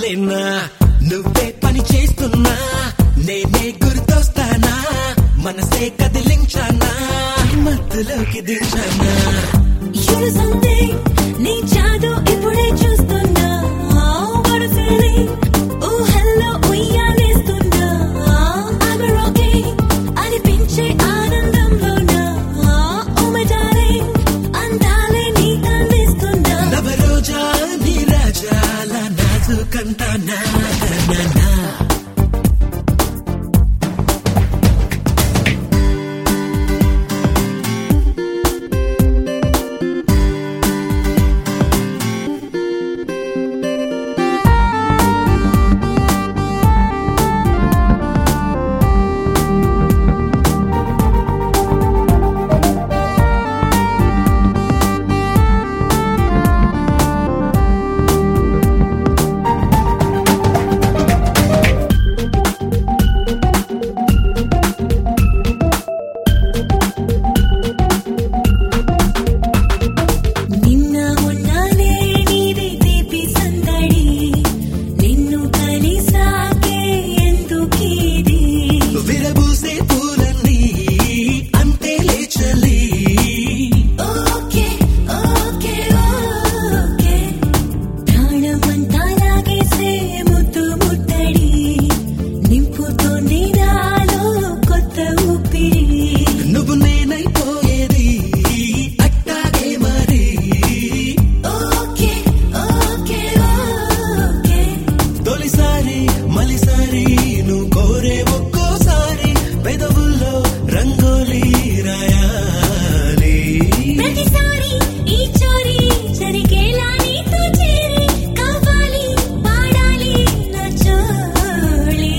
గుబులేనా నువ్వే పని చేస్తున్నా నేనే గుర్తొస్తానా మనసే కదిలించానా మత్తులోకి దించానా You do something, నీ జాదు ఇప్పుడే చూస్తున్నా What a feeling, ఊహల్లో ఉయ్యాలేస్తున్నా I'm rocking, అనిపించే ఆనందంలోనా Oh my darling, అందాలే నీకు అందిస్తున్నా నవ రోజా నీ రాజాల నాజుకంతా నా నా, నా నిన్న మొన్ననే నీది తీపి సందడి నిన్ను కలిసాకే ఎందుకీది విరబూసే పూలన్నీ అంతే లేచలి ఓకే ఓకే ఓకే ప్రాణమంతా లాగేసే ముద్దు ముట్టడి నింపుతోంది నాలో కొత్త ఊపిరి నువ్వు నేనైపోయేది అట్టాగే మరి ఓకే ఓకే ఓకే తొలిసారి మలిసారి నువ్వు కోరే ఒక్కోసారి పెదవుల్లో రంగోలి రాయాలి ప్రతిసారి ఈ చోరీ జరిగేలా నీతో చేరి కావాలి పాడాలి నా చోళీ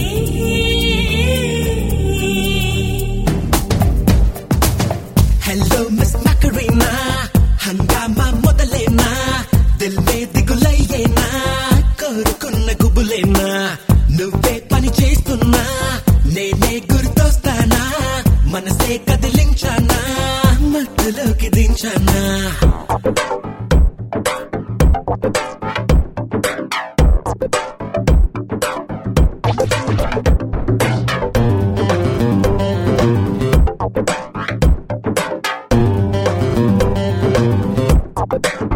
హలో మిస్ మకరీనా హంగామా మొదలేనా దిల్ మే దిగులయ్యేనా కోరుకున్న గుబులేనా నువ్వే పని చేస్తున్నా నేనే గుర్తొస్తానా మనసే కదిలించానా మత్తులోకి దించానా Thank